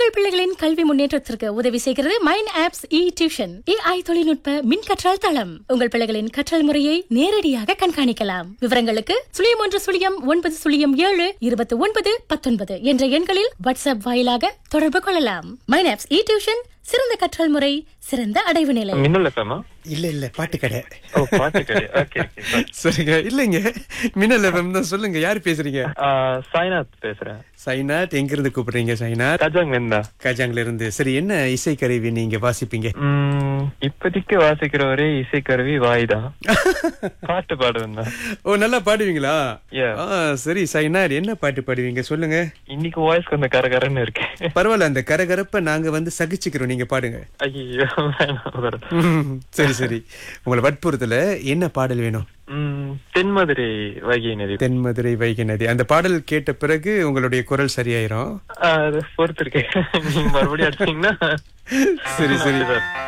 உங்கள் பிள்ளைகளின் கல்வி முன்னேற்றத்திற்கு உதவி செய்கிறது mind apps e tuition AI தொழில்நுட்ப மின் கற்றல் தளம் உங்கள் பிள்ளைகளின் கற்றல் முறையை நேரடியாக கண்காணிக்கலாம் விவரங்களுக்கு சுழியம் ஒன்று சுழியம் ஒன்பது சுழியம் ஏழு இருபத்தி ஒன்பது பத்தொன்பது என்ற எண்களில் வாட்ஸ்அப் வாயிலாக தொடர்பு கொள்ளலாம் மைண்ட் ஆப்ஸ் இ டியூஷன் சிறந்த கற்றல் முறை சிறந்த அடைவு நிலை மின்னல் எஃப்எம்மா இல்ல இல்ல பாட்டு கடை ஓ பாட்டு கடை ஓகே சரிங்க இல்லைங்க மின்னல் FM தான் சொல்லுங்க யார் பேசுறீங்க சாய்நாத் பேசுறேன் சைனாத் எங்க இருந்து கூப்பிடுறீங்க சைனாத் கஜாங் வெந்தா கஜாங்ல இருந்து சரி என்ன இசைக்கருவி நீங்க வாசிப்பீங்க உம், இப்போதைக்கு வாசிக்கிற ஒரே இசைக்கருவி வாய்தான் பாட்டு பாடுவேன் தான் ஓ நல்லா பாடுவீங்களா Yeah. ஆ, சரி சைனாத் என்ன பாட்டு பாடுவீங்க சொல்லுங்க இன்னைக்கு வாய்ஸ் கொஞ்சம் கரகரன்னு இருக்கு பரவாயில்ல அந்த கரகரப்ப நாங்க வந்து சகிச்சுக்கிறோம் நீங்க பாடுங்க ஐயோ வேணாம் ஒரு- ம், சரி சரி உங்களை வற்புறுத்தல என்ன பாடல் வேணும் உம், தென்மதுரை வைகை நதி தென்மதுரை வைகை நதி அந்த பாடல் கேட்ட பிறகு உங்களுடைய குரல் சரியாயிரும் அது பொறுத்திருக்கேன் நீங்க மறுபடியும் அடிச்சீங்கன்னா சரி சரி சார்